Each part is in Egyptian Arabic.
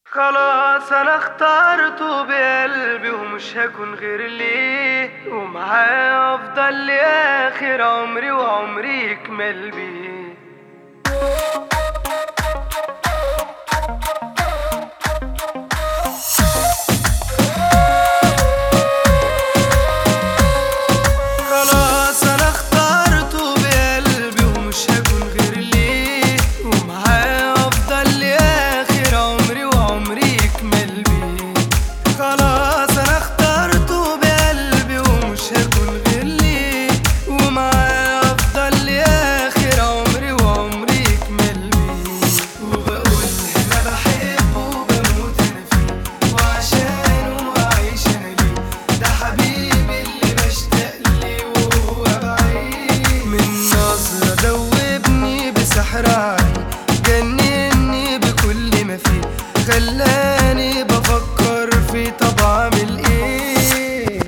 خلاص انا اخترته بقلبي ومش هكون غير ليه ومعاه افضل لاخر عمري وعمري يكمل بيه خلاص انا اخترته بقلبي ومش هكون غير ليه ومعاه افضل لاخر عمري وعمري يكمل بيه خلاص انا اخترته بقلبي ومش هكون غير ليه ومعاه افضل لاخر عمري وعمري يكمل بيه وبقول انا بحبه وبموت انا فيه وعشانه عايش انا ليه ده حبيبي اللي بشتاق ليه وهو بعيد من نظرة دوبني بسحر عيني جنني بكل ما فيه خلاني بفكر في طب اعمل ايه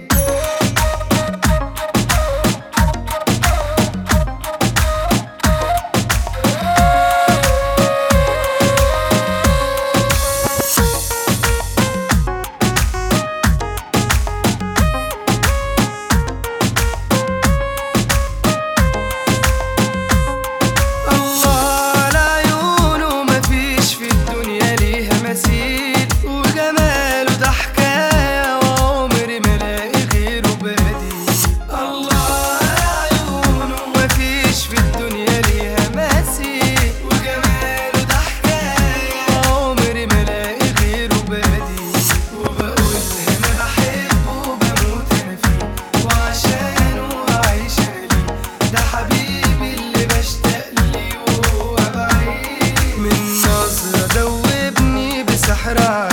الله على عيونه مفيش في الدنيا ليها مثيل وجماله ده حكاية وعمري ما الاقي غيره بديل الله على عيونه مفيش في الدنيا ليها مثيل وجماله ده حكاية وعمري ما الاقي غيره بديل وبقول انا بحبه وبموت انا فيه وعشانه عايش انا ليه ده حبيبي اللي بشتاق ليه وهو بعيد من نظرة دوبني بسحر عيني